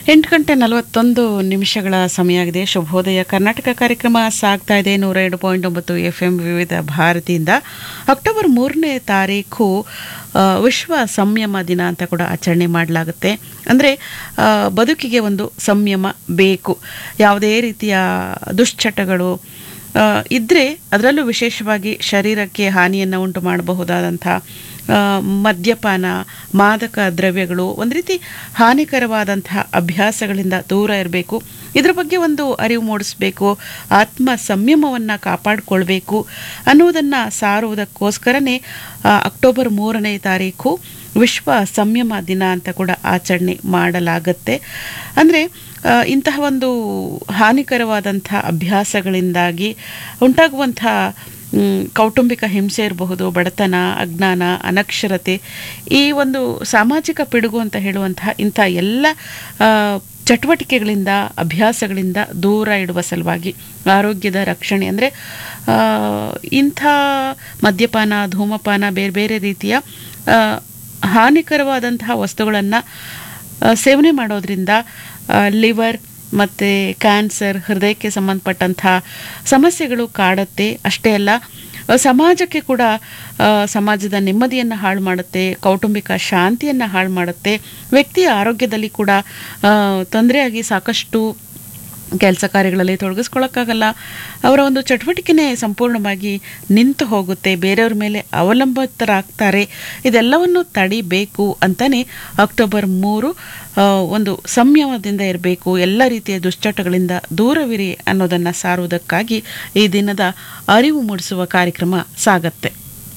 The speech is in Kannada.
ಎಂಟು ಗಂಟೆ ನಲವತ್ತೊಂದು ನಿಮಿಷಗಳ ಸಮಯ ಆಗಿದೆ ಶುಭೋದಯ ಕರ್ನಾಟಕ ಕಾರ್ಯಕ್ರಮ ಸಾಗ್ತಾ ಇದೆ ನೂರ ಎರಡು ಪಾಯಿಂಟ್ ಒಂಬತ್ತು ಎಫ್ ಎಂ ವಿವಿಧ ಭಾರತಿಯಿಂದ ಅಕ್ಟೋಬರ್ ಮೂರನೇ ತಾರೀಕು ಆ, ವಿಶ್ವ ಸಂಯಮ ದಿನ ಅಂತ ಕೂಡ ಆಚರಣೆ ಮಾಡಲಾಗುತ್ತೆ ಅಂದರೆ ಬದುಕಿಗೆ ಒಂದು ಸಂಯಮ ಬೇಕು ಯಾವುದೇ ರೀತಿಯ ದುಶ್ಚಟಗಳು ಆ, ಇದ್ರೆ ಅದರಲ್ಲೂ ವಿಶೇಷವಾಗಿ ಶರೀರಕ್ಕೆ ಹಾನಿಯನ್ನು ಉಂಟು ಮಾಡಬಹುದಾದಂಥ ಆ, ಮದ್ಯಪಾನ ಮಾದಕ ದ್ರವ್ಯಗಳು ಒಂದು ರೀತಿ ಹಾನಿಕರವಾದಂತಹ ಅಭ್ಯಾಸಗಳಿಂದ ದೂರ ಇರಬೇಕು ಇದ್ರ ಬಗ್ಗೆ ಒಂದು ಅರಿವು ಮೂಡಿಸಬೇಕು ಆತ್ಮ ಸಂಯಮವನ್ನು ಕಾಪಾಡಿಕೊಳ್ಬೇಕು ಅನ್ನುವುದನ್ನು ಸಾರುವುದಕ್ಕೋಸ್ಕರನೇ ಆ, ಅಕ್ಟೋಬರ್ ಮೂರನೇ ತಾರೀಕು ವಿಶ್ವ ಸಂಯಮ ದಿನ ಅಂತ ಕೂಡ ಆಚರಣೆ ಮಾಡಲಾಗತ್ತೆ ಅಂದರೆ ಇಂತಹ ಒಂದು ಹಾನಿಕರವಾದಂಥ ಅಭ್ಯಾಸಗಳಿಂದಾಗಿ ಉಂಟಾಗುವಂಥ ಮ್, ಕೌಟುಂಬಿಕ ಹಿಂಸೆ ಇರಬಹುದು ಬಡತನ ಅಜ್ಞಾನ ಅನಕ್ಷರತೆ ಈ ಒಂದು ಸಾಮಾಜಿಕ ಪಿಡುಗು ಅಂತ ಹೇಳುವಂತಹ ಇಂಥ ಎಲ್ಲ ಆ, ಚಟುವಟಿಕೆಗಳಿಂದ ಅಭ್ಯಾಸಗಳಿಂದ ದೂರ ಇಡುವ ಸಲುವಾಗಿ ಆರೋಗ್ಯದ ರಕ್ಷಣೆ ಅಂದರೆ ಇಂಥ ಮದ್ಯಪಾನ ಧೂಮಪಾನ ಬೇರೆ ಬೇರೆ ರೀತಿಯ ಆ, ಹಾನಿಕರವಾದಂತಹ ವಸ್ತುಗಳನ್ನು ಸೇವನೆ ಮಾಡೋದ್ರಿಂದ ಲಿವರ್ ಮತ್ತು ಕ್ಯಾನ್ಸರ್ ಹೃದಯಕ್ಕೆ ಸಂಬಂಧಪಟ್ಟಂಥ ಸಮಸ್ಯೆಗಳು ಕಾಡುತ್ತೆ ಅಷ್ಟೇ ಅಲ್ಲ ಆ, ಸಮಾಜಕ್ಕೆ ಕೂಡ ಆ, ಸಮಾಜದ ನೆಮ್ಮದಿಯನ್ನು ಹಾಳು ಮಾಡುತ್ತೆ ಕೌಟುಂಬಿಕ ಶಾಂತಿಯನ್ನು ಹಾಳು ಮಾಡುತ್ತೆ ವ್ಯಕ್ತಿಯ ಆರೋಗ್ಯದಲ್ಲಿ ಕೂಡ ಆ, ತೊಂದರೆಯಾಗಿ ಸಾಕಷ್ಟು ಕೆಲಸ ಕಾರ್ಯಗಳಲ್ಲಿ ತೊಡಗಿಸ್ಕೊಳ್ಳೋಕ್ಕಾಗಲ್ಲ ಅವರ ಒಂದು ಚಟುವಟಿಕೆನೇ ಸಂಪೂರ್ಣವಾಗಿ ನಿಂತು ಹೋಗುತ್ತೆ ಬೇರೆಯವ್ರ ಮೇಲೆ ಅವಲಂಬಿತರಾಗ್ತಾರೆ ಇದೆಲ್ಲವನ್ನು ತಡಿಬೇಕು ಅಂತಲೇ ಅಕ್ಟೋಬರ್ ಮೂರು ಆ, ಒಂದು ಸಂಯಮದಿಂದ ಇರಬೇಕು ಎಲ್ಲ ರೀತಿಯ ದುಶ್ಚಟಗಳಿಂದ ದೂರವಿರಿ ಅನ್ನೋದನ್ನು ಸಾರುವುದಕ್ಕಾಗಿ ಈ ದಿನದ ಅರಿವು ಮೂಡಿಸುವ ಕಾರ್ಯಕ್ರಮ ಸಾಗತ್ತೆ